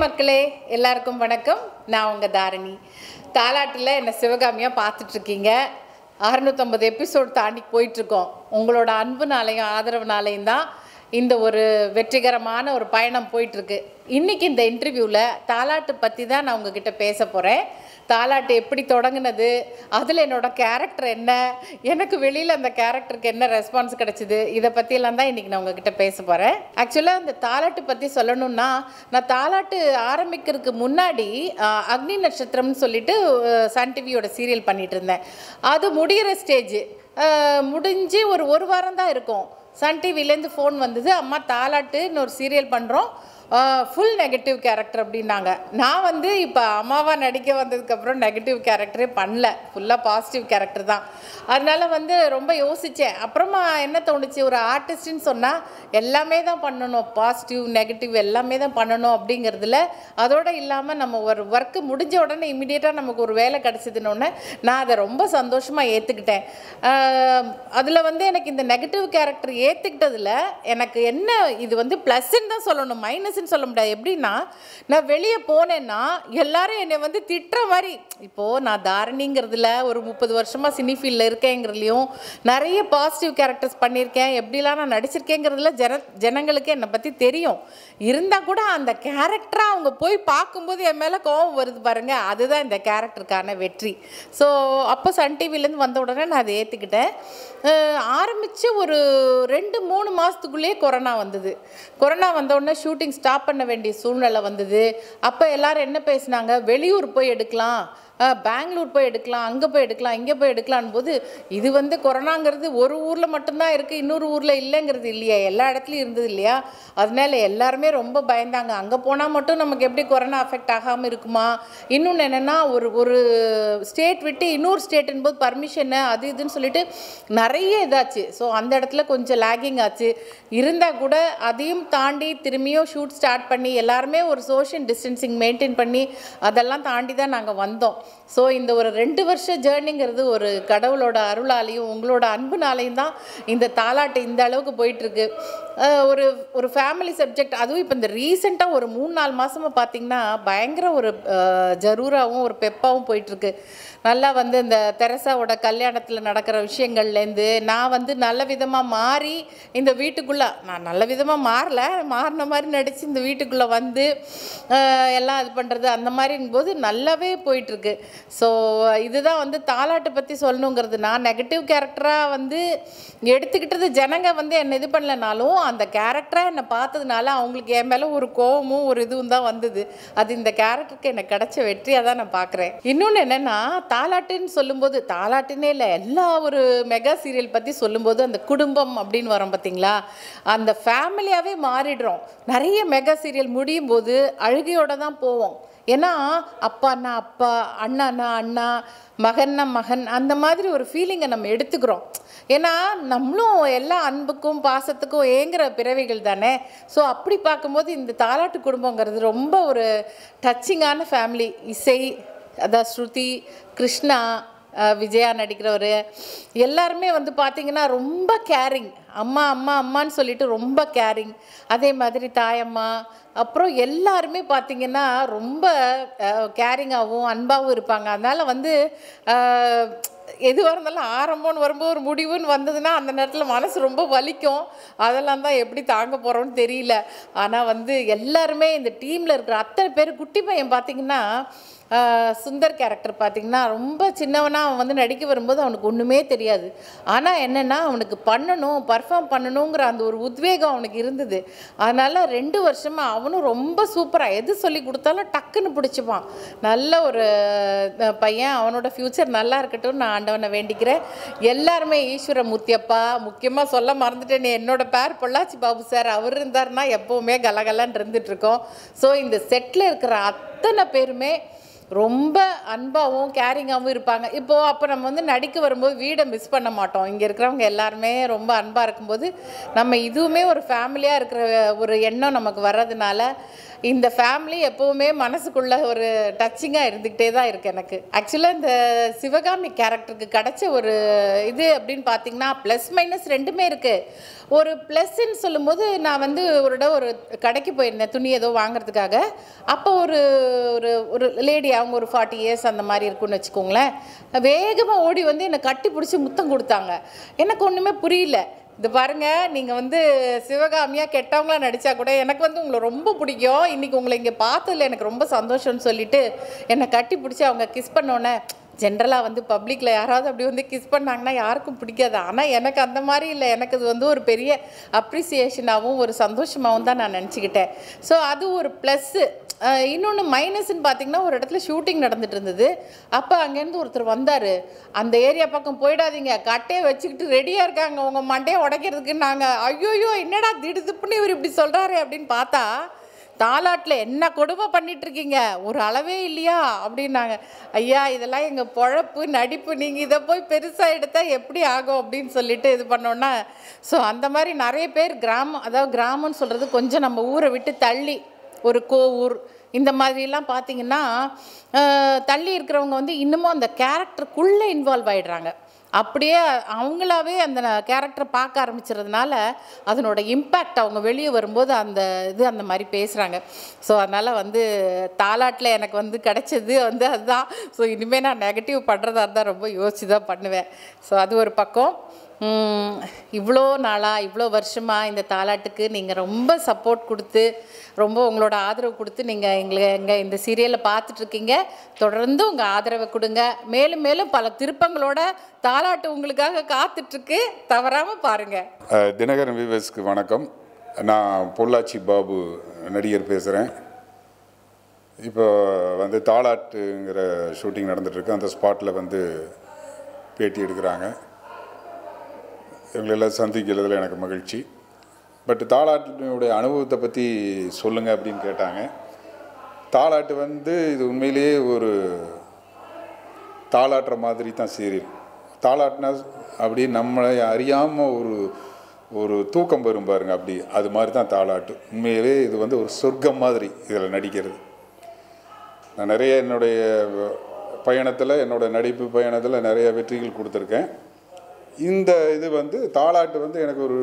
மக்களே எல்லாருக்கும் வணக்கம் நான் உங்கள் தாரணி தாலாட்டில் என்னை சிவகாமியாக பார்த்துட்ருக்கீங்க அறுநூத்தம்பது எபிசோட் தாண்டி போயிட்டுருக்கோம் உங்களோட அன்புனாலையும் ஆதரவுனாலையும் தான் இந்த ஒரு வெற்றிகரமான ஒரு பயணம் போயிட்டுருக்கு இன்றைக்கி இந்த இன்டர்வியூவில் தாலாட்டு பற்றி தான் நான் உங்ககிட்ட பேச போகிறேன் தாலாட்டு எப்படி தொடங்குனது அதில் என்னோட கேரக்டர் என்ன எனக்கு வெளியில் அந்த கேரக்டருக்கு என்ன ரெஸ்பான்ஸ் கிடச்சிது இதை பற்றியெல்லாம் தான் இன்றைக்கி நான் உங்ககிட்ட பேச போகிறேன் ஆக்சுவலாக இந்த தாலாட்டு பற்றி சொல்லணும்னா நான் தாலாட்டு ஆரம்பிக்கிறதுக்கு முன்னாடி ஆஹ், அக்னி நட்சத்திரம்னு சொல்லிட்டு ஆஹ், சன் டிவியோட சீரியல் பண்ணிட்டு இருந்தேன் அது முடிகிற ஸ்டேஜ் முடிஞ்சு ஒரு ஒரு வாரம் தான் இருக்கும் சன் டிவிலேருந்து ஃபோன் வந்தது அம்மா தாலாட்டுன்னு ஒரு சீரியல் பண்ணுறோம் ஃபுல் நெகட்டிவ் கேரக்டர் அப்படின்னாங்க நான் வந்து இப்போ அம்மாவா நடிக்க வந்ததுக்கப்புறம் நெகட்டிவ் கேரக்டரே பண்ணல ஃபுல்லாக பாசிட்டிவ் கேரக்டர் தான் அதனால வந்து ரொம்ப யோசித்தேன் அப்புறமா என்ன தோணுச்சு ஒரு ஆர்டிஸ்ட்னு சொன்னால் எல்லாமே தான் பண்ணணும் பாசிட்டிவ் நெகட்டிவ் எல்லாமே தான் பண்ணணும் அப்படிங்கிறதுல அதோட இல்லாமல் நம்ம ஒரு ஒர்க்கு முடிஞ்ச உடனே இமிடியேட்டாக நமக்கு ஒரு வேலை கிடச்சிதுன்னொன்னே நான் அதை ரொம்ப சந்தோஷமாக ஏற்றுக்கிட்டேன் அதில் வந்து எனக்கு இந்த நெகட்டிவ் கேரக்டர் ஏற்றுக்கிட்டதில் எனக்கு என்ன இது வந்து ப்ளஸ்ன்னு தான் சொல்லணும் மைனஸ்ன்னு சொல்ல முடியாது எப்படின்னா நான் வெளியே போனேன்னா எல்லாரும் என்னை வந்து திட்டுற மாதிரி இப்போது நான் தாரணிங்கிறதுல ஒரு முப்பது வருஷமாக சினி ஃபீல்டில் இருக்கேங்கிறதுலையும் நிறைய பாசிட்டிவ் கேரக்டர்ஸ் பண்ணியிருக்கேன் எப்படிலாம் நான் நடிச்சிருக்கேங்கிறதுல ஜன ஜனங்களுக்கு என்னை பற்றி தெரியும் இருந்தால் கூட அந்த கேரக்டராக அவங்க போய் பார்க்கும்போது என் மேலே கோவம் வருது பாருங்க அதுதான் இந்த கேரக்டருக்கான வெற்றி ஸோ அப்போ சன் டிவிலேருந்து வந்த உடனே நான் அதை ஏற்றுக்கிட்டேன் ஆரம்பித்து ஒரு ரெண்டு மூணு மாதத்துக்குள்ளேயே கொரோனா வந்தது கொரோனா வந்த உடனே ஷூட்டிங் ஸ்டாப் பண்ண வேண்டிய சூழ்நிலை வந்தது அப்போ எல்லாரும் என்ன பேசுனாங்க வெளியூர் போய் எடுக்கலாம் அஹ், பெங்களூர் போய் எடுக்கலாம் அங்கே போய் எடுக்கலாம் இங்கே போய் எடுக்கலான் போது இது வந்து கொரோனாங்கிறது ஒரு ஊரில் மட்டும்தான் இருக்குது இன்னொரு ஊரில் இல்லைங்கிறது இல்லையா எல்லா இடத்துலையும் இருந்தது இல்லையா அதனால எல்லாருமே ரொம்ப பயந்தாங்க அங்கே போனால் மட்டும் நமக்கு எப்படி கொரோனா அஃபெக்ட் ஆகாமல் இருக்குமா இன்னொன்று என்னென்னா ஒரு ஒரு ஸ்டேட் விட்டு இன்னொரு ஸ்டேட்டுன்னு போது பர்மிஷனு அது இதுன்னு சொல்லிட்டு நிறைய இதாச்சு ஸோ அந்த இடத்துல கொஞ்சம் லேகிங் ஆச்சு இருந்தால் கூட அதையும் தாண்டி திரும்பியும் ஷூட் ஸ்டார்ட் பண்ணி எல்லாருமே ஒரு சோஷியல் டிஸ்டன்சிங் மெயின்டைன் பண்ணி அதெல்லாம் தாண்டி தான் நாங்கள் வந்தோம் ஸோ இந்த ஒரு ரெண்டு வருஷ ஜேர்னிங்கிறது ஒரு கடவுளோட அருளாலையும் உங்களோட அன்புனாலையும் தான் இந்த தாலாட்டு இந்த அளவுக்கு போயிட்டுருக்கு ஒரு ஒரு ஃபேமிலி சப்ஜெக்ட் அதுவும் இப்போ இந்த ரீசெண்டாக ஒரு மூணு நாலு மாதமாக பார்த்தீங்கன்னா பயங்கர ஒரு அஹ், ஜரூராவும் ஒரு பெப்பாகவும் போயிட்டுருக்கு நல்லா வந்து இந்த தெரசாவோட கல்யாணத்தில் நடக்கிற விஷயங்கள்லேருந்து நான் வந்து நல்ல விதமாக மாறி இந்த வீட்டுக்குள்ளே நான் நல்ல விதமாக மாறல மாறின மாதிரி நடித்து இந்த வீட்டுக்குள்ளே வந்து அஹ், எல்லாம் இது பண்ணுறது அந்த மாதிரிங்கும் போது நல்லாவே போயிட்டுருக்கு ஸோ இதுதான் வந்து தாலாட்டு பற்றி சொல்லணுங்கிறது நான் நெகட்டிவ் கேரக்டராக வந்து எடுத்துக்கிட்டது ஜனங்க வந்து என்னை இது பண்ணலனாலும் அந்த கேரக்டராக என்னை பார்த்ததுனால அவங்களுக்கு என் மேலே ஒரு கோவமும் ஒரு இதுவும் தான் வந்தது அது இந்த கேரக்டருக்கு எனக்கு கிடைச்ச வெற்றியாக தான் நான் பார்க்குறேன் இன்னொன்று என்னென்னா தாலாட்டுன்னு சொல்லும்போது தாலாட்டுன்னே இல்லை எல்லா ஒரு மெகா சீரியல் பற்றி சொல்லும்போது அந்த குடும்பம் அப்படின்னு வரோம் பார்த்தீங்களா அந்த ஃபேமிலியாகவே மாறிடுறோம் நிறைய மெகா சீரியல் முடியும் போது அழுகையோட தான் போவோம் ஏன்னா அப்பான்னா அப்பா அண்ணான்னா அண்ணா மகன்னா மகன் அந்த மாதிரி ஒரு ஃபீலிங்கை நம்ம எடுத்துக்கிறோம் ஏன்னா நம்மளும் எல்லா அன்புக்கும் பாசத்துக்கும் ஏங்குற பிறவிகள் தானே ஸோ அப்படி பார்க்கும்போது இந்த தாலாட்டு குடும்பங்கிறது ரொம்ப ஒரு டச்சிங்கான ஃபேமிலி இசை அதான் ஸ்ருதி கிருஷ்ணா அஹ் விஜயா நடிக்கிறவர் எல்லாருமே வந்து பார்த்திங்கன்னா ரொம்ப கேரிங் அம்மா அம்மா அம்மான்னு சொல்லிட்டு ரொம்ப கேரிங் அதே மாதிரி தாயம்மா அப்புறம் எல்லாருமே பார்த்திங்கன்னா ரொம்ப கேரிங்காகவும் அன்பாகவும் இருப்பாங்க அதனால் வந்து அஹ், எதுவாக இருந்தாலும் ஆரம்பம்னு வரும்போது ஒரு முடிவுன்னு வந்ததுன்னா அந்த நேரத்தில் மனசு ரொம்ப வலிக்கும் அதெல்லாம் தான் எப்படி தாங்க போகிறோன்னு தெரியல ஆனால் வந்து எல்லாருமே இந்த டீமில் இருக்கிற அத்தனை பேர் குட்டி பையன் பார்த்திங்கன்னா ஆஹ் சுந்தர் கேரக்டர் பார்த்திங்கன்னா ரொம்ப சின்னவனாக அவன் வந்து நடிக்க வரும்போது அவனுக்கு ஒன்றுமே தெரியாது ஆனால் என்னென்னா அவனுக்கு பண்ணணும் பர்ஃபார்ம் பண்ணணுங்கிற அந்த ஒரு உத்வேகம் அவனுக்கு இருந்தது அதனால் ரெண்டு வருஷமாக அவனும் ரொம்ப சூப்பராக எது சொல்லி கொடுத்தாலும் டக்குன்னு பிடிச்சிப்பான் நல்ல ஒரு அஹ், பையன் அவனோட ஃப்யூச்சர் நல்லா இருக்கட்டும் நான் ஆண்டவனை வேண்டிக்கிறேன் எல்லாருமே ஈஸ்வரமூர்த்தி அப்பா முக்கியமாக சொல்ல மறந்துட்டேன் என்னோட பேர் பொள்ளாச்சி பாபு சார் அவர் இருந்தாருன்னா எப்போவுமே கலகலன்னு இருந்துட்டு இருக்கோம் ஸோ இந்த செட்டில் இருக்கிற அத்தனை பேருமே ரொம்ப அன்பாகவும் கேரிங்காகவும் இருப்பாங்க இப்போது அப்போ நம்ம வந்து நடிக்க வரும்போது வீடை மிஸ் பண்ண மாட்டோம் இங்கே இருக்கிறவங்க எல்லாருமே ரொம்ப அன்பாக இருக்கும்போது நம்ம இதுவுமே ஒரு ஃபேமிலியாக இருக்கிற ஒரு எண்ணம் நமக்கு வர்றதுனால இந்த ஃபேமிலி எப்போவுமே மனசுக்குள்ள ஒரு டச்சிங்காக இருந்துக்கிட்டே தான் இருக்குது எனக்கு ஆக்சுவலாக இந்த சிவகாமி கேரக்டருக்கு கிடைச்ச ஒரு இது அப்படின்னு பார்த்தீங்கன்னா ப்ளஸ் மைனஸ் ரெண்டுமே இருக்குது ஒரு ப்ளஸ்ன்னு சொல்லும்போது நான் வந்து ஒரு இடம் ஒரு கடைக்கு போயிருந்தேன் துணி ஏதோ வாங்குறதுக்காக அப்போ ஒரு ஒரு ஒரு லேடி அவங்க ஒரு ஃபார்ட்டி இயர்ஸ் அந்த மாதிரி இருக்குன்னு வச்சுக்கோங்களேன் வேகமாக ஓடி வந்து என்னை கட்டி பிடிச்சி முத்தம் கொடுத்தாங்க எனக்கு ஒன்றுமே புரியல இது பாருங்க நீங்கள் வந்து சிவகாமியாக கெட்டவங்களா நடித்தா கூட எனக்கு வந்து உங்களை ரொம்ப பிடிக்கும் இன்றைக்கி உங்களை இங்கே பார்த்ததுல எனக்கு ரொம்ப சந்தோஷம்னு சொல்லிட்டு என்னை கட்டி பிடிச்சி அவங்க கிஸ் பண்ணோன்னே ஜென்ரலாக வந்து பப்ளிக்கில் யாராவது அப்படி வந்து கிஸ் பண்ணாங்கன்னா யாருக்கும் பிடிக்காது ஆனால் எனக்கு அந்த மாதிரி இல்லை எனக்கு அது வந்து ஒரு பெரிய அப்ரிசியேஷனாகவும் ஒரு சந்தோஷமாகவும் தான் நான் நினச்சிக்கிட்டேன் ஸோ அது ஒரு ப்ளஸ்ஸு இன்னொன்று மைனஸ்ன்னு பார்த்தீங்கன்னா ஒரு இடத்துல ஷூட்டிங் நடந்துட்டு இருந்தது அப்போ அங்கேருந்து ஒருத்தர் வந்தார் அந்த ஏரியா பக்கம் போயிடாதீங்க கட்டையை வச்சுக்கிட்டு ரெடியாக இருக்காங்க உங்கள் மண்டையை உடைக்கிறதுக்கு நாங்கள் ஐயோயோ என்னடா திடுதுப்புன்னு இவர் இப்படி சொல்கிறாரு அப்படின்னு பார்த்தா தாலாட்டில் என்ன கொடுமை பண்ணிட்டு இருக்கீங்க ஒரு அளவே இல்லையா அப்படின்னாங்க ஐயா இதெல்லாம் எங்கள் பொழப்பு நடிப்பு நீங்கள் இதை போய் பெருசாக எடுத்தால் எப்படி ஆகும் அப்படின்னு சொல்லிட்டு இது பண்ணோன்னா ஸோ அந்த மாதிரி நிறைய பேர் கிராமம் அதாவது கிராமம்னு சொல்கிறது கொஞ்சம் நம்ம ஊரை விட்டு தள்ளி ஒரு கோவூர் இந்த மாதிரிலாம் பார்த்தீங்கன்னா அஹ், தள்ளி இருக்கிறவங்க வந்து இன்னமும் அந்த கேரக்டருக்குள்ளே இன்வால்வ் ஆயிடுறாங்க அப்படியே அவங்களாவே அந்த கேரக்டரை பார்க்க ஆரம்பிச்சதுனால அதனோட இம்பேக்ட் அவங்க வெளியே வரும்போது அந்த இது அந்த மாதிரி பேசுகிறாங்க ஸோ அதனால் வந்து தாலாட்டில் எனக்கு வந்து கிடைச்சது வந்து அதுதான் ஸோ இனிமேல் நான் நெகட்டிவ் பண்ணுறதா இருந்தால் ரொம்ப யோசிச்சு தான் பண்ணுவேன் ஸோ அது ஒரு பக்கம் உம், இவ்வளோ நாளாக இவ்வளோ வருஷமாக இந்த தாலாட்டுக்கு நீங்கள் ரொம்ப சப்போர்ட் கொடுத்து ரொம்ப உங்களோட ஆதரவு கொடுத்து நீங்கள் எங்களை எங்கள் இந்த சீரியலை பார்த்துட்ருக்கீங்க தொடர்ந்து உங்கள் ஆதரவை கொடுங்க மேலும் மேலும் பல திருப்பங்களோட தாலாட்டு உங்களுக்காக காத்துட்ருக்கு தவறாமல் பாருங்கள் அஹ், தினகரன் விவேஸ்க்கு வணக்கம் நான் பொள்ளாச்சி பாபு நடிகர் பேசுகிறேன் இப்போ வந்து தாலாட்டுங்கிற ஷூட்டிங் நடந்துட்டுருக்கு அந்த ஸ்பாட்டில் வந்து பேட்டி எடுக்கிறாங்க இவங்களெல்லாம் சந்திக்கிறதுல எனக்கு மகிழ்ச்சி பட் தாலாட்டினுடைய அனுபவத்தை பற்றி சொல்லுங்கள் அப்படின்னு கேட்டாங்க தாலாட்டு வந்து இது உண்மையிலேயே ஒரு தாளாட்டுற மாதிரி தான் சீரியல் தாளாட்டினா அப்படி நம்மளை அறியாமல் ஒரு ஒரு தூக்கம் வரும் பாருங்க அப்படி அது மாதிரி தான் தாளாட்டு உண்மையிலே இது வந்து ஒரு சொர்க்கம் மாதிரி இதில் நடிக்கிறது நான் நிறைய என்னுடைய பயணத்தில் என்னோட நடிப்பு பயணத்தில் நிறைய வெற்றிகள் கொடுத்துருக்கேன் இந்த இது வந்து தாளாட்டு வந்து எனக்கு ஒரு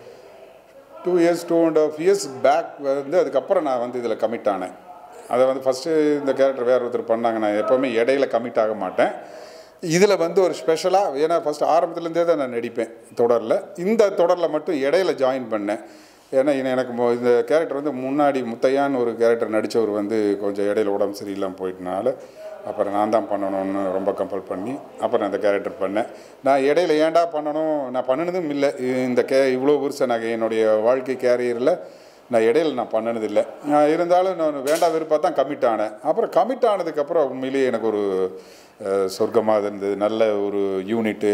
two years two and half years back வந்து அதுக்கப்புறம் நான் வந்து இதில் கமிட் ஆனேன் அதை வந்து ஃபஸ்ட்டு இந்த கேரக்டர் வேறு ஒருத்தர் பண்ணாங்க நான் எப்போவுமே இடையில கமிட் ஆக மாட்டேன் இதில் வந்து ஒரு ஸ்பெஷலாக ஏன்னா ஃபஸ்ட் ஆரம்பத்துலேருந்தே தான் நான் நடிப்பேன் தொடரில் இந்த தொடரில் மட்டும் இடையில ஜாயின் பண்ணேன் ஏன்னா இன்ன- எனக்கு மொ- இந்த கேரக்டர் வந்து முன்னாடி முத்தையான்னு ஒரு கேரக்டர் நடித்தவர் வந்து கொஞ்சம் இடையில உடம்பு சரியில்லாமல் போயிட்டனால அப்புறம் நான் தான் பண்ணணும்னு ரொம்ப கம்பல் பண்ணி அப்புறம் அந்த கேரக்டர் பண்ணேன் நான் இடையில ஏன்டா பண்ணணும் நான் பண்ணினதும் இல்லை இந்த கே இவ்வளோ வருஷம் நான் என்னுடைய வாழ்க்கை கேரியரில் நான் இடையில நான் பண்ணினதில்லை நான் இருந்தாலும் நான் வேண்டாம் விருப்பம் தான் கமிட் ஆனேன் அப்புறம் கமிட் ஆனதுக்கப்புறம் உண்மையிலேயே எனக்கு ஒரு சொர்க்கமாக இருந்தது நல்ல ஒரு யூனிட்டு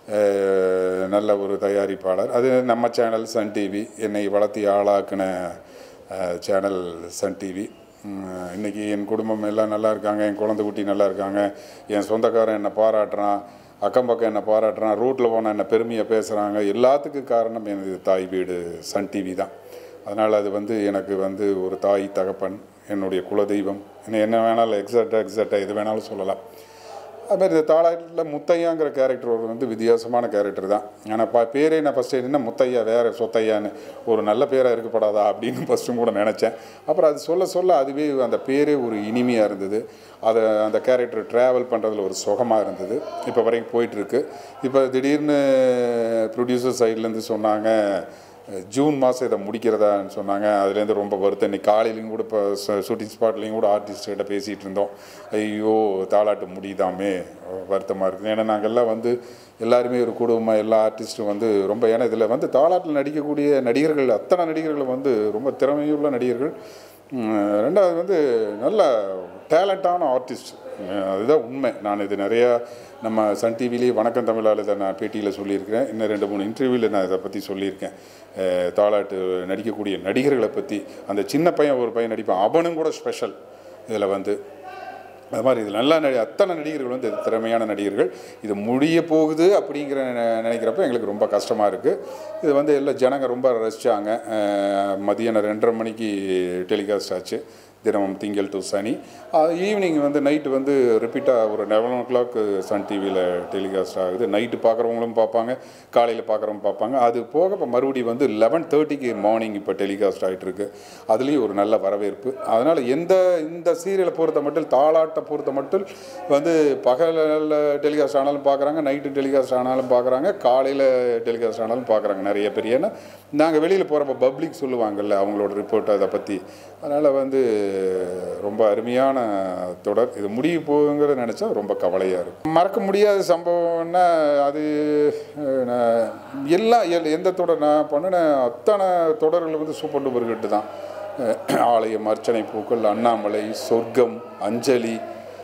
நல்ல ஒரு தயாரிப்பாளர் அது நம்ம சேனல் சன் டிவி என்னை வளர்த்தி ஆளாக்குன சேனல் சன் டிவி இன்றைக்கி என் குடும்பம் எல்லாம் நல்லா இருக்காங்க என் குழந்தை குட்டி நல்லா இருக்காங்க என் சொந்தக்காரன் என்னை பாராட்டுறான் அக்கம் பக்கம் என்னை பாராட்டுறான் ரோட்டில் போனால் என்னை பெருமையாக பேசுகிறாங்க எல்லாத்துக்கும் காரணம் எனது தாய் வீடு சன் டிவி தான் அதனால் அது வந்து எனக்கு வந்து ஒரு தாய் தகப்பன் என்னுடைய குலதெய்வம் இன்னும் என்ன வேணாலும் எக்ஸாக்டாக எக்ஸாக்டாக எது வேணாலும் சொல்லலாம் அதுமாதிரி இந்த தாளாட்டில் முத்தையாங்கிற கேரக்டர் ஒரு வந்து வித்தியாசமான கேரக்டர் தான் ஆனால் பா பேரே நான் ஃபஸ்ட்டு என்ன முத்தையா வேறு சொத்தையான்னு ஒரு நல்ல பேராக இருக்கப்படாதா அப்படின்னு ஃபஸ்ட்டும் கூட நினச்சேன் அப்புறம் அது சொல்ல சொல்ல அதுவே அந்த பேரே ஒரு இனிமையாக இருந்தது அதை அந்த கேரக்டர் ட்ராவல் பண்ணுறதுல ஒரு சுகமாக இருந்தது இப்போ வரைக்கும் போயிட்டுருக்கு இப்போ திடீர்னு ப்ரொடியூசர் சைட்லேருந்து சொன்னாங்க ஜூன் மாதம் இதை முடிக்கிறதான்னு சொன்னாங்க அதுலேருந்து ரொம்ப வருத்தம் இன்னைக்கு காலையிலையும் கூட இப்போ ஷூட்டிங் ஸ்பாட்லேயும் கூட ஆர்டிஸ்ட்கிட்ட பேசிகிட்டு இருந்தோம் ஐயோ தாளாட்டு முடியுதாமே வருத்தமாக இருக்குது ஏன்னா நாங்கள்லாம் வந்து எல்லாருமே ஒரு குடும்பமாக எல்லா ஆர்டிஸ்ட்டும் வந்து ரொம்ப ஏன்னா இதில் வந்து தாளாட்டில் நடிக்கக்கூடிய நடிகர்கள் அத்தனை நடிகர்கள் வந்து ரொம்ப திறமையுள்ள நடிகர்கள் உம், ரெண்டாவது வந்து நல்ல டேலண்டான ஆர்டிஸ்ட் அதுதான் உண்மை நான் இது நிறையா நம்ம சன் டிவிலேயே வணக்கம் தமிழால் இதை நான் பேட்டியில் சொல்லியிருக்கிறேன் இன்னும் ரெண்டு மூணு இன்டர்வியூவில் நான் இதை பற்றி சொல்லியிருக்கேன் அஹ், தாலாட்டு நடிக்கக்கூடிய நடிகர்களை பற்றி அந்த சின்ன பையன் ஒரு பையன் நடிப்பான் அவனும் கூட ஸ்பெஷல் இதில் வந்து அது மாதிரி இது நல்ல நடி அத்தனை நடிகர்கள் வந்து திறமையான நடிகர்கள் இது முடிய போகுது அப்படிங்கிற நெ- நினைக்கிறப்ப எங்களுக்கு ரொம்ப கஷ்டமாக இருக்குது இது வந்து எல்லாம் ஜனங்க ரொம்ப ரசித்தாங்க மதியானம் ரெண்டரை மணிக்கு டெலிகாஸ்ட் ஆச்சு தினமும் திங்கள் டு சனி ஈவினிங் வந்து நைட்டு வந்து ரிப்பீட்டாக ஒரு லெவன் ஓ கிளாக் சன் டிவியில் டெலிகாஸ்ட் ஆகுது நைட்டு பார்க்குறவங்களும் பார்ப்பாங்க காலையில் பார்க்குறவங்க பார்ப்பாங்க அது போக இப்போ மறுபடியும் வந்து லெவன் தேர்ட்டிக்கு மார்னிங் இப்போ டெலிகாஸ்ட் ஆகிட்டு இருக்கு அதுலேயும் ஒரு நல்ல வரவேற்பு அதனால் எந்த இந்த சீரியலை பொறுத்த மட்டும் தாளாட்டை பொறுத்த மட்டும் வந்து பகலில் டெலிகாஸ்ட் ஆனாலும் பார்க்குறாங்க நைட்டு டெலிகாஸ்ட் ஆனாலும் பார்க்குறாங்க காலையில் டெலிகாஸ்ட் ஆனாலும் பார்க்குறாங்க நிறைய பேர் ஏன்னா நாங்கள் வெளியில் போகிறப்ப பப்ளிக் சொல்லுவாங்கல்ல அவங்களோட ரிப்போர்ட் அதை பற்றி அதனால் வந்து ரொம்ப அருமையான தொடர் இது முடிய போகுங்கிறத நினச்சா ரொம்ப கவலையாக இருக்கும் மறக்க முடியாத சம்பவம்னா அது அஹ், நான் எல்லா எல்- எந்த தொடர் நான் பண்ணின அத்தனை தொடர்கள் வந்து சூப்பர் டூப்பர் ஹிட்டு தான் அஹ், ஆலயம் அர்ச்சனை பூக்கள் அண்ணாமலை சொர்க்கம் அஞ்சலி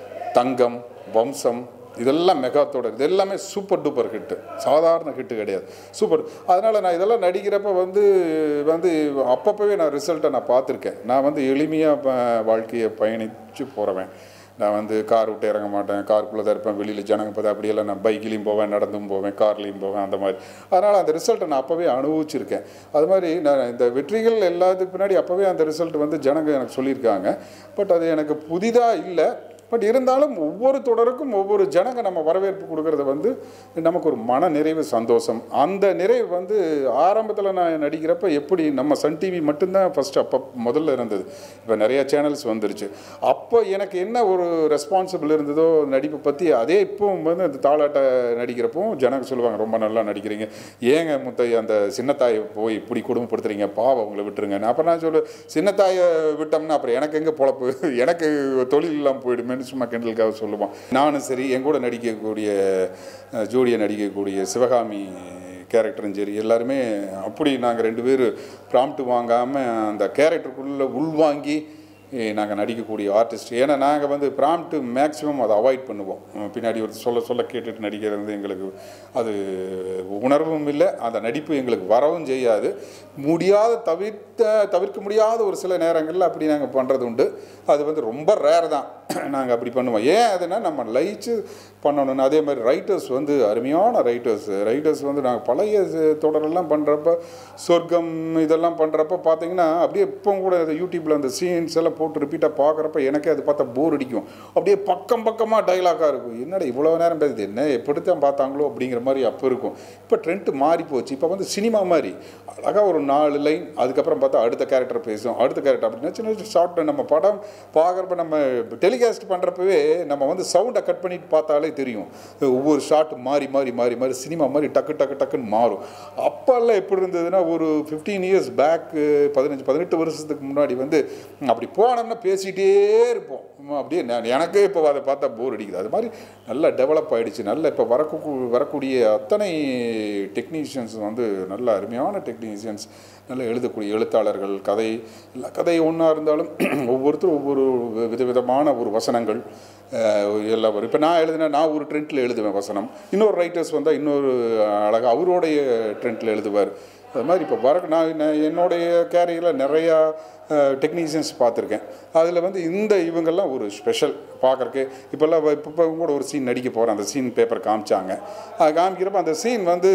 தங்கம் வம்சம் இதெல்லாம் மெகா தொடர் இது எல்லாமே சூப்பர் டூப்பர் ஹிட்டு சாதாரண ஹிட்டு கிடையாது சூப்பர் அதனால் நான் இதெல்லாம் நடிக்கிறப்ப வந்து வந்து அப்பப்போவே நான் ரிசல்ட்டை நான் பார்த்துருக்கேன் நான் வந்து எளிமையாக வாழ்க்கையை பயணித்து போகிறவன் நான் வந்து கார் விட்டு இறங்க மாட்டேன் காருக்குள்ளே தான் இருப்பேன் வெளியில் ஜனங்க பார்த்தா அப்படியெல்லாம் நான் பைக்லேயும் போவேன் நடந்தும் போவேன் கார்லேயும் போவேன் அந்த மாதிரி அதனால் அந்த ரிசல்ட்டை நான் அப்போவே அனுபவிச்சிருக்கேன் அது மாதிரி நான் இந்த வெற்றிகள் எல்லாத்துக்கு பின்னாடி அப்போவே அந்த ரிசல்ட் வந்து ஜனங்க எனக்கு சொல்லியிருக்காங்க பட் அது எனக்கு புதிதாக இல்லை பட் இருந்தாலும் ஒவ்வொரு தொடருக்கும் ஒவ்வொரு ஜனங்க நம்ம வரவேற்பு கொடுக்கறது வந்து நமக்கு ஒரு மன நிறைவு சந்தோஷம் அந்த நிறைவு வந்து ஆரம்பத்தில் நான் நடிக்கிறப்ப எப்படி நம்ம சன் டிவி மட்டும்தான் ஃபஸ்ட்டு அப்போ முதல்ல இருந்தது இப்போ நிறைய சேனல்ஸ் வந்துருச்சு அப்போ எனக்கு என்ன ஒரு ரெஸ்பான்சிபிள் இருந்ததோ நடிப்பை பற்றி அதே இப்போவும் வந்து அந்த தாளாட்ட நடிக்கிறப்போ ஜனங்க சொல்லுவாங்க ரொம்ப நல்லா நடிக்கிறீங்க ஏங்க முத்தை அந்த சின்னத்தாயை போய் இப்படி குடும்பப்படுத்துறீங்க பாவம் அவங்கள விட்டுருங்க அப்போ நான் சொல்லுவேன் சின்னத்தாயை விட்டோம்னா அப்புறம் எனக்கு எங்கே பொழப்பு எனக்கு தொழில் இல்லாமல் போயிடுமேன்னு சும்மா கிண்டலுக்காக சொல்லுவோம் நானும் சரி என் கூட நடிக்கக்கூடிய அஹ், ஜோடியை நடிக்கக்கூடிய சிவகாமி கேரக்டரும் சரி எல்லாருமே அப்படி நாங்கள் ரெண்டு பேரும் ப்ராம்ப்ட் வாங்காமல் அந்த கேரக்டருக்குள்ளே உள்வாங்கி நாங்கள் நடிக்கக்கூடிய ஆர்டிஸ்ட் ஏன்னா நாங்கள் வந்து ப்ராம்ப்ட் மேக்ஸிமம் அதை அவாய்ட் பண்ணுவோம் உம், பின்னாடி ஒரு சொல்ல சொல்ல கேட்டுட்டு நடிக்கிறது வந்து எங்களுக்கு அது உணர்வும் இல்லை அந்த நடிப்பு எங்களுக்கு வரவும் செய்யாது முடியாத தவிர்த்த தவிர்க்க முடியாத ஒரு சில நேரங்களில் அப்படி நாங்கள் பண்ணுறது உண்டு அது வந்து ரொம்ப ரேர் தான் நாங்கள் அப்படி பண்ணுவோம் ஏன் அதுனா நம்ம லயிச்சு பண்ணணும்னு அதே மாதிரி ரைட்டர்ஸ் வந்து அருமையான ரைட்டர்ஸ் ரைட்டர்ஸ் வந்து நாங்கள் பழைய ச- தொடரெல்லாம் பண்ணுறப்ப சொர்க்கம் இதெல்லாம் பண்ணுறப்ப பார்த்தீங்கன்னா அப்படியே இப்போ கூட அந்த யூடியூப்பில் அந்த சீன்ஸ் எல்லாம் போட்டு ரிப்பீட்டாக பார்க்குறப்ப எனக்கே அது பார்த்தா போர் அடிக்கும் அப்படியே பக்கம் பக்கமாக டைலாக்காக இருக்கும் என்னடா இவ்வளோ நேரம் பேசுது என்ன எப்படித்தான் பார்த்தாங்களோ அப்படிங்கிற மாதிரி அப்போ இருக்கும் இப்போ ட்ரெண்ட் மாறி போச்சு இப்போ வந்து சினிமா மாதிரி அழகாக ஒரு நாலு லைன் அதுக்கப்புறம் பார்த்தா அடுத்த கேரக்டர் பேசும் அடுத்த கேரக்டர் அப்படின்னா சின்ன சின்ன ஷார்ட் நம்ம படம் பார்க்குறப்ப நம்ம டெலிகாஸ்ட் பண்ணுறப்பவே நம்ம வந்து சவுண்டை கட் பண்ணிட்டு பார்த்தாலே தெரியும் ஒவ்வொரு ஷாட் மாறி மாறி மாறி மாறி சினிமா மாதிரி டக்கு டக்கு டக்குன்னு மாறும் அப்போல்லாம் எப்படி இருந்ததுன்னா ஒரு ஃபிஃப்டீன் இயர்ஸ் பேக் பதினஞ்சு பதினெட்டு வருஷத்துக்கு முன்னாடி வந்து அப்படி போனோம்னா பேசிகிட்டே இருப்போம் உம், அப்படியே நான் எனக்கே இப்போ அதை பார்த்தா போர் அடிக்குது அது மாதிரி நல்லா டெவலப் ஆயிடுச்சு நல்ல இப்போ வரக்கூ வரக்கூடிய அத்தனை டெக்னீஷியன்ஸ் வந்து நல்ல அருமையான டெக்னீஷியன்ஸ் நல்ல எழுதக்கூடிய எழுத்தாளர்கள் கதை எல்லா கதை ஒன்றா இருந்தாலும் ஒவ்வொருத்தரும் ஒவ்வொரு வி- விதவிதமான ஒரு வசனங்கள் அஹ், எல்லாம் வரும் இப்போ நான் எழுதினா நான் ஒரு ட்ரெண்டில் எழுதுவேன் வசனம் இன்னொரு ரைட்டர்ஸ் வந்தால் இன்னொரு அழகாக அவருடைய ட்ரெண்டில் எழுதுவார் அது மாதிரி இப்போ வர நான் நான் என்னுடைய கேரியரில் நிறையா டெக்னீஷியன்ஸ் பார்த்துருக்கேன் அதில் வந்து இந்த இவங்கெல்லாம் ஒரு ஸ்பெஷல் பார்க்குறக்கு இப்போல்லாம் இப்போ இப்போ கூட ஒரு சீன் நடிக்க போகிறேன் அந்த சீன் பேப்பர் காமிச்சாங்க அது காமிக்கிறப்ப அந்த சீன் வந்து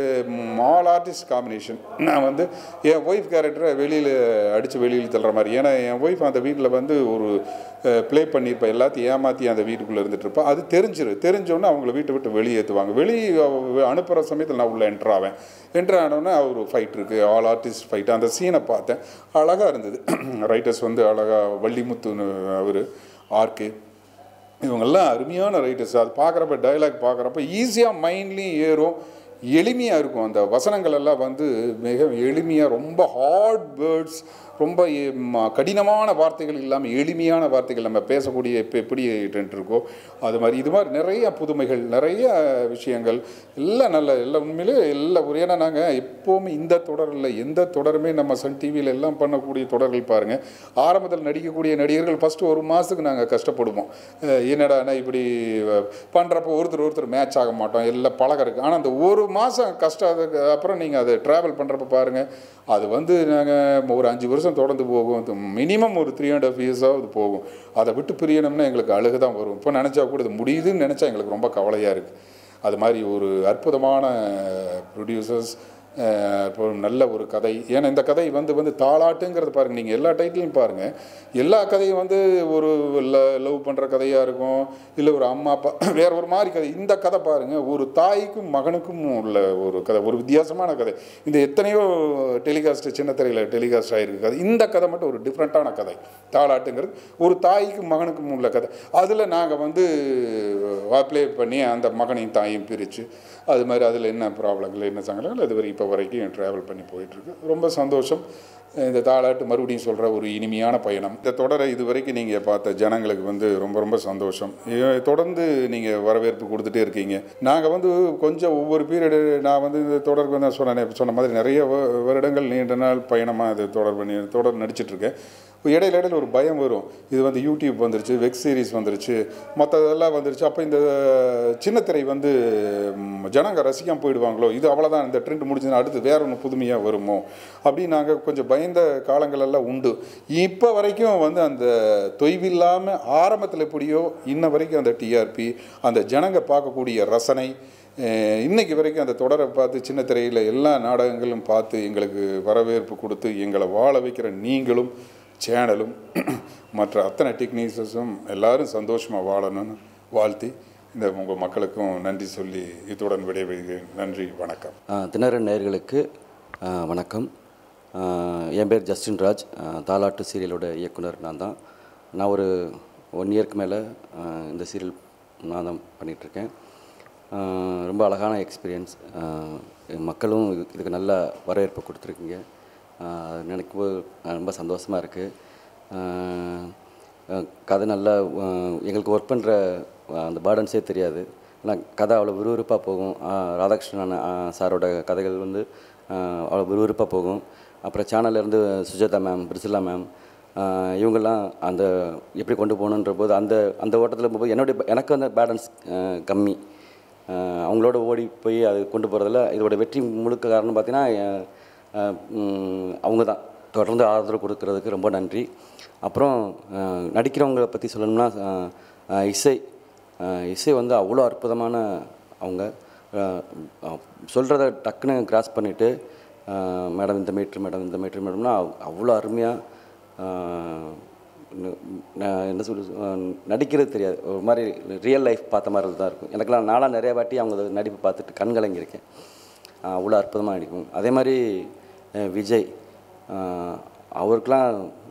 ஆல் ஆர்டிஸ்ட் காம்பினேஷன் நான் வந்து என் ஒய்ஃப் கேரக்டரை வெளியில் அடித்து வெளியில் தள்ளுற மாதிரி ஏன்னா என் ஒய்ஃப் அந்த வீட்டில் வந்து ஒரு ப்ளே பண்ணியிருப்பேன் எல்லாத்தையும் ஏமாற்றி அந்த வீட்டுக்குள்ளே இருந்துட்டு இருப்பேன் அது தெரிஞ்சிரு தெரிஞ்சோன்னே அவங்கள வீட்டை விட்டு வெளியேற்றுவாங்க வெளியே அனுப்புகிற சமயத்தில் நான் உள்ளே என்ட்ரு ஆவேன் என்ட்ரு ஆனோடனே ஒரு ஃபைட் இருக்குது ஆல் ஆர்டிஸ்ட் ஃபைட் அந்த சீனை பார்த்தேன் அழகாக இருந்தது ரைட்டர்ஸ் வந்து அழகாக வள்ளிமுத்துன்னு அவர் ஆர்கே இவங்கெல்லாம் அருமையான ரைட்டர்ஸ் அது பார்க்குறப்ப டைலாக் பார்க்குறப்ப ஈஸியாக மைண்ட்லேயும் ஏறும் எளிமையாக இருக்கும் அந்த வசனங்கள் எல்லாம் வந்து மிக எளிமையாக ரொம்ப ஹார்ட் வேர்ட்ஸ் ரொம்ப எம், கடினமான வார்த்தைகள் இல்லாமல் எளிமையான வார்த்தைகள் நம்ம பேசக்கூடிய இப்போ எப்படி ட்ரெண்ட் இருக்கோ அது மாதிரி இது மாதிரி நிறைய புதுமைகள் நிறைய விஷயங்கள் எல்லாம் நல்ல எல்லாம் உண்மையிலே எல்லாம் ஒரு ஏன்னா நாங்கள் எப்போவுமே இந்த தொடரில் எந்த தொடருமே நம்ம சன் டிவியில் எல்லாம் பண்ணக்கூடிய தொடர்கள் பாருங்கள் ஆரம்பத்தில் நடிக்கக்கூடிய நடிகர்கள் ஃபஸ்ட்டு ஒரு மாதத்துக்கு நாங்கள் கஷ்டப்படுவோம் அஹ் என்னடான்னா இப்படி பண்ணுறப்போ ஒருத்தர் ஒருத்தர் மேட்ச் ஆக மாட்டோம் எல்லாம் பழகம் இருக்குது ஆனால் அந்த ஒரு மாதம் கஷ்டம் அதுக்கு அப்புறம் நீங்கள் அதை ட்ராவல் பண்ணுறப்ப பாருங்கள் அது வந்து நாங்கள் ஒரு அஞ்சு வருஷம் வருஷம் தொடர்ந்து போகும் மினிமம் ஒரு த்ரீ அண்ட் ஹாஃப் இயர்ஸாவது போகும் அதை விட்டு பிரியணும்னா எங்களுக்கு அழுகு தான் வரும் இப்போ நினச்சா கூட இது முடியுதுன்னு நினச்சா எங்களுக்கு ரொம்ப கவலையாக இருக்குது அது மாதிரி ஒரு அற்புதமான ப்ரொடியூசர்ஸ் இப்போ நல்ல ஒரு கதை ஏன்னா இந்த கதை வந்து வந்து தாளாட்டுங்கிறது பாருங்கள் நீங்கள் எல்லா டைட்டிலையும் பாருங்கள் எல்லா கதையும் வந்து ஒரு லவ் பண்ணுற கதையாக இருக்கும் இல்லை ஒரு அம்மா அப்பா வேற ஒரு மாதிரி கதை இந்த கதை பாருங்கள் ஒரு தாய்க்கும் மகனுக்கும் உள்ள ஒரு கதை ஒரு வித்தியாசமான கதை இந்த எத்தனையோ டெலிகாஸ்ட் சின்ன திரையில் டெலிகாஸ்ட் ஆகிருக்கு கதை இந்த கதை மட்டும் ஒரு டிஃப்ரெண்ட்டான கதை தாளாட்டுங்கிறது ஒரு தாய்க்கும் மகனுக்கும் உள்ள கதை அதில் நாங்கள் வந்து ப்ளே பண்ணி அந்த மகனையும் தாயையும் பிரித்து அது மாதிரி அதில் என்ன ப்ராப்ளங்கள் என்ன சங்கடங்கள் அது வரை இப்போ வரைக்கும் ட்ராவல் பண்ணி போயிட்டுருக்கு ரொம்ப சந்தோஷம் இந்த தாளாட்டு மறுபடியும் சொல்கிற ஒரு இனிமையான பயணம் இந்த தொடரை இது வரைக்கும் நீங்கள் பார்த்த ஜனங்களுக்கு வந்து ரொம்ப ரொம்ப சந்தோஷம் இ- தொடர்ந்து நீங்கள் வரவேற்பு கொடுத்துட்டே இருக்கீங்க நாங்கள் வந்து கொஞ்சம் ஒவ்வொரு பீரியடு நான் வந்து இந்த தொடருக்கு வந்து சொன்னேன் சொன்ன மாதிரி நிறைய வ- வருடங்கள் நீண்ட நாள் பயணமாக இது தொடர் பண்ணி தொடர் நடிச்சிட்ருக்கேன் இடையில இடையில ஒரு பயம் வரும் இது வந்து யூடியூப் வந்துருச்சு வெப் சீரிஸ் வந்துருச்சு மற்றதெல்லாம் வந்துருச்சு அப்போ இந்த சின்ன திரை வந்து ம், ஜனங்க ரசிக்காம போயிடுவாங்களோ இது அவ்வளோதான் இந்த ட்ரெண்ட் முடிஞ்சதுன்னா அடுத்து வேற ஒன்று புதுமையாக வருமோ அப்படின்னு நாங்கள் கொஞ்சம் பயந்த காலங்கள் எல்லாம் உண்டு இப்போ வரைக்கும் வந்து அந்த தொய்வில்லாமல் ஆரம்பத்தில் எப்படியோ இன்ன வரைக்கும் அந்த டிஆர்பி அந்த ஜனங்க பார்க்கக்கூடிய ரசனை அஹ், இன்னைக்கு வரைக்கும் அந்த தொடரை பார்த்து சின்ன திரையில் எல்லா நாடகங்களும் பார்த்து எங்களுக்கு வரவேற்பு கொடுத்து எங்களை வாழ வைக்கிற நீங்களும் சேனலும் மற்ற அத்தனை டெக்னீஷியன்ஸும் எல்லாரும் சந்தோஷமாக வாழணும்னு வாழ்த்தி இந்த உங்கள் மக்களுக்கும் நன்றி சொல்லி இத்துடன் விடைபெறுகிறேன் நன்றி வணக்கம் ஆ, திணறன் நேயர்களுக்கு ஆ, வணக்கம் ஆ, என் பேர் ஜஸ்டின் ராஜ் ஆ, தாலாட்டு சீரியலோட இயக்குனர் நான் தான் நான் ஒரு ஒன் இயர்க்கு மேலே இந்த சீரியல் நான் தான் பண்ணிகிட்ருக்கேன் ரொம்ப அழகான எக்ஸ்பீரியன்ஸ் மக்களும் இது- இதுக்கு நல்ல வரவேற்பு கொடுத்துருக்கீங்க ஆ, அது நினைக்கும் போது ரொம்ப சந்தோஷமாக இருக்குது கதை நல்லா அஹ், எங்களுக்கு ஒர்க் பண்ணுற அந்த பேர்டன்ஸே தெரியாது ஆனால் கதை அவ்வளோ விறுவிறுப்பாக போகும் அஹ், ராதாகிருஷ்ணன் அஹ், சாரோட கதைகள் வந்து அஹ், அவ்வளோ விறுவிறுப்பாக போகும் அப்புறம் சேனல்ல இருந்து சுஜாதா மேம் பிரிசிலா மேம் இவங்கெல்லாம் அந்த எப்படி கொண்டு போகணுன்ற போது அந்த அந்த ஓட்டத்தில் போகும்போது என்னுடைய எனக்கு அந்த பேலன்ஸ் கம்மி அஹ், அவங்களோட ஓடி போய் அது கொண்டு போகிறதுல இதோட வெற்றி முழுக்க காரணம் பார்த்தீங்கன்னா அஹ், ம், அவங்க தான் தொடர்ந்து ஆதரவு கொடுக்கறதுக்கு ரொம்ப நன்றி அப்புறம் அஹ், நடிக்கிறவங்கள பற்றி சொல்லணும்னா அஹ், அஹ், இசை அஹ், இசை வந்து அவ்வளோ அற்புதமான அவங்க சொல்கிறத டக்குன்னு கிராஸ் பண்ணிவிட்டு மேடம் இந்த மீட்ரு மேடம் இந்த மீட்ரு மேடம்னா அவ்வளோ அருமையாக நான் என்ன சொல்லு அஹ் நடிக்கிறது தெரியாது ஒரு மாதிரி ரியல் லைஃப் பார்த்த மாதிரி தான் இருக்கும் எனக்கெல்லாம் நாளாக நிறைய வாட்டி அவங்க நடிப்பு பார்த்துட்டு கண் கலங்கியிருக்கேன் அஹ் அவ்வளோ அற்புதமாக நடிக்கும் அதே மாதிரி அஹ் விஜய் அஹ் அவருக்கெலாம்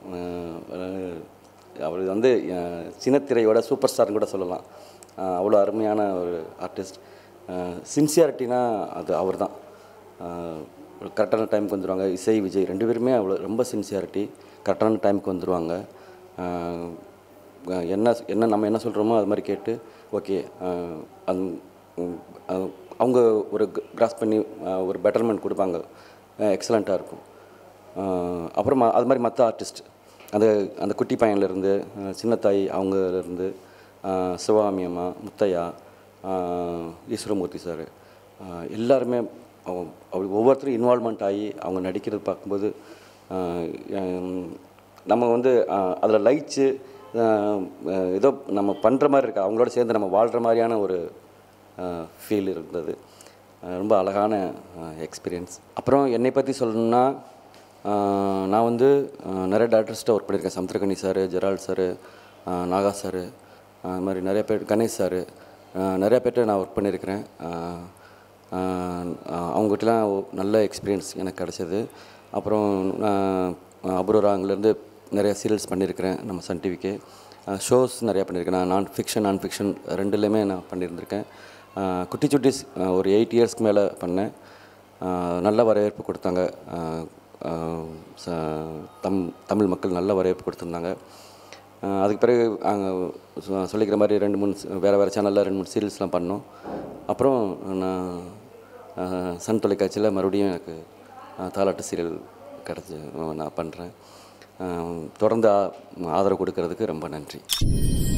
அஹ் அவர் வந்து அஹ் சின்னத்திரையோட சூப்பர் ஸ்டார்னு கூட சொல்லலாம் அஹ் அவ்வளோ அருமையான ஒரு ஆர்டிஸ்ட் சின்சியாரிட்டினா அது அவர் தான் கரெக்டான டைமுக்கு வந்துடுவாங்க இசை விஜய் ரெண்டு பேருமே அவ்வளோ ரொம்ப சின்சியாரிட்டி கரெக்டான டைமுக்கு வந்துடுவாங்க அஹ் அஹ் என்ன என்ன நம்ம என்ன சொல்கிறோமோ அது மாதிரி கேட்டு ஓகே அது உம், அஹ் அவங்க ஒரு கிராஸ் பண்ணி அஹ் ஒரு பெட்டர்மெண்ட் கொடுப்பாங்க எக்ஸலண்ட்டாக இருக்கும் அஹ் அப்புறம் ம- அது மாதிரி மற்ற ஆர்டிஸ்ட் அந்த அந்த குட்டி பையன்லேருந்து சின்னத்தாய் அவங்கலேருந்து சிவகாமி அம்மா முத்தையா அஹ் ஈஸ்வரமூர்த்தி சார் எல்லாருமே அவங்க- அப்படி ஒவ்வொருத்தரும் இன்வால்மெண்ட் ஆகி அவங்க நடிக்கிறது பார்க்கும்போது அஹ் ஹம், நம்ம வந்து அதில் லயிச்சு அஹ் அஹ் ஏதோ நம்ம பண்ணுற மாதிரி இருக்கு அவங்களோட சேர்ந்து நம்ம வாழ்கிற மாதிரியான ஒரு ஃபீல் இருந்தது அஹ் ரொம்ப அழகான எக்ஸ்பீரியன்ஸ் அப்புறம் என்னை பற்றி சொல்லணும்னா அஹ் நான் வந்து அஹ் நிறைய டேரக்டர்ஸ்ட்ட ஒர்க் பண்ணியிருக்கேன் சமுத்திரகனி சார் ஜெரால் சார் நாகா சார் அது மாதிரி நிறைய பேர் கணேஷ் சார் நிறைய பேர்ட்ட நான் ஒர்க் பண்ணியிருக்கிறேன் அஹ் அஹ் அவங்ககிட்டலாம் ஒ- நல்ல எக்ஸ்பீரியன்ஸ் எனக்கு கிடச்சிது அப்புறம் நான் அபூர்வா அங்கேருந்து நிறைய சீரியல்ஸ் பண்ணியிருக்கிறேன் நம்ம சன் டிவிக்கு ஷோஸ் நிறையா பண்ணியிருக்கேன் நான் நான் ஃபிக்ஷன் நான் ஃபிக்ஷன் ரெண்டுலேயுமே நான் பண்ணியிருந்திருக்கேன் அஹ் குட்டி சுட்டிஸ் அஹ் ஒரு எயிட் இயர்ஸ்க்கு மேலே பண்ணேன் அஹ் நல்ல வரவேற்பு கொடுத்தாங்க அஹ் அஹ் ச- தம் தமிழ் மக்கள் நல்ல வரவேற்பு கொடுத்துருந்தாங்க அஹ் அதுக்கு பிறகு அங்கே சொல்லிக்கிற மாதிரி ரெண்டு மூணு சி- வேறு வேறு சேனலில் ரெண்டு மூணு சீரியல்ஸ்லாம் பண்ணோம் அப்புறம் நான் அஹ், சன் தொலைக்காட்சியில் மறுபடியும் எனக்கு அஹ், தாலாட்டு சீரியல் கிடச்சி நான் பண்ணுறேன் தொடர்ந்து ஆ- ஆதரவு கொடுக்கறதுக்கு ரொம்ப நன்றி